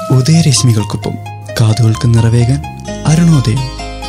ഉദയരശ്മികൾക്കൊപ്പം കാതുകൾക്ക് നിറവേകാൻ അരുണോദയം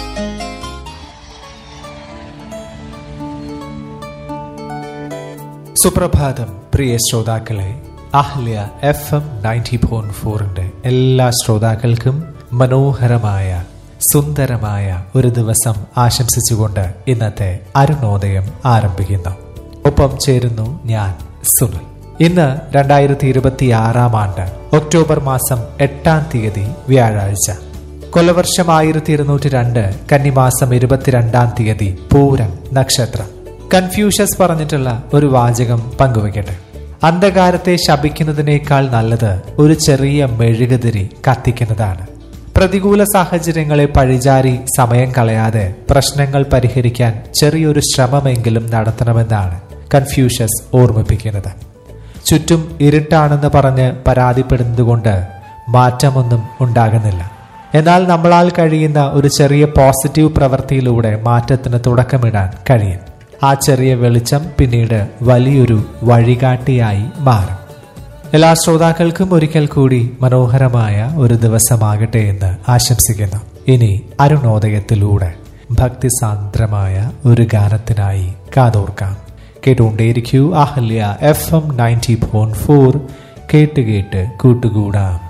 സുപ്രഭാതം പ്രിയ ശ്രോതാക്കളെ Ahalya F M ninety point ഫോറിന്റെ എല്ലാ ശ്രോതാക്കൾക്കും മനോഹരമായ സുന്ദരമായ ഒരു ദിവസം ആശംസിച്ചുകൊണ്ട് ഇന്നത്തെ അരുണോദയം ആരംഭിക്കുന്നു ഒപ്പം ചേരുന്നു ഞാൻ സുനിൽ ഇന്ന് രണ്ടായിരത്തി ഇരുപത്തി ആറാം ആണ്ട് ഒക്ടോബർ മാസം എട്ടാം തീയതി വ്യാഴാഴ്ച കൊലവർഷം ആയിരത്തി ഇരുന്നൂറ്റി രണ്ട് കന്നിമാസം ഇരുപത്തിരണ്ടാം തീയതി പൂരം നക്ഷത്രം കൺഫ്യൂഷ്യസ് പറഞ്ഞിട്ടുള്ള ഒരു വാചകം പങ്കുവയ്ക്കട്ടെ അന്ധകാരത്തെ ശപിക്കുന്നതിനേക്കാൾ നല്ലത് ഒരു ചെറിയ മെഴുകുതിരി കത്തിക്കുന്നതാണ് പ്രതികൂല സാഹചര്യങ്ങളെ പഴിചാരി സമയം കളയാതെ പ്രശ്നങ്ങൾ പരിഹരിക്കാൻ ചെറിയൊരു ശ്രമമെങ്കിലും നടത്തണമെന്നാണ് കൺഫ്യൂഷ്യസ് ഓർമ്മിപ്പിക്കുന്നത് ചുറ്റും ഇരുട്ടാണെന്ന് പറഞ്ഞ് പരാതിപ്പെടുന്നതുകൊണ്ട് മാറ്റമൊന്നും ഉണ്ടാകുന്നില്ല എന്നാൽ നമ്മളാൽ കഴിയുന്ന ഒരു ചെറിയ പോസിറ്റീവ് പ്രവൃത്തിയിലൂടെ മാറ്റത്തിന് തുടക്കമിടാൻ കഴിയും ആ ചെറിയ വെളിച്ചം പിന്നീട് വലിയൊരു വഴികാട്ടിയായി മാറും എല്ലാ ശ്രോതാക്കൾക്കും ഒരിക്കൽ കൂടി മനോഹരമായ ഒരു ദിവസമാകട്ടെ എന്ന് ആശംസിക്കുന്നു ഇനി അരുണോദയത്തിലൂടെ ഭക്തിസാന്ദ്രമായ ഒരു ഗാനത്തിനായി കാതോർക്കാം കേട്ടുകൊണ്ടേയിരിക്കൂ Ahalya F M ninety four കേട്ട് കേട്ട് കൂട്ടുകൂടാം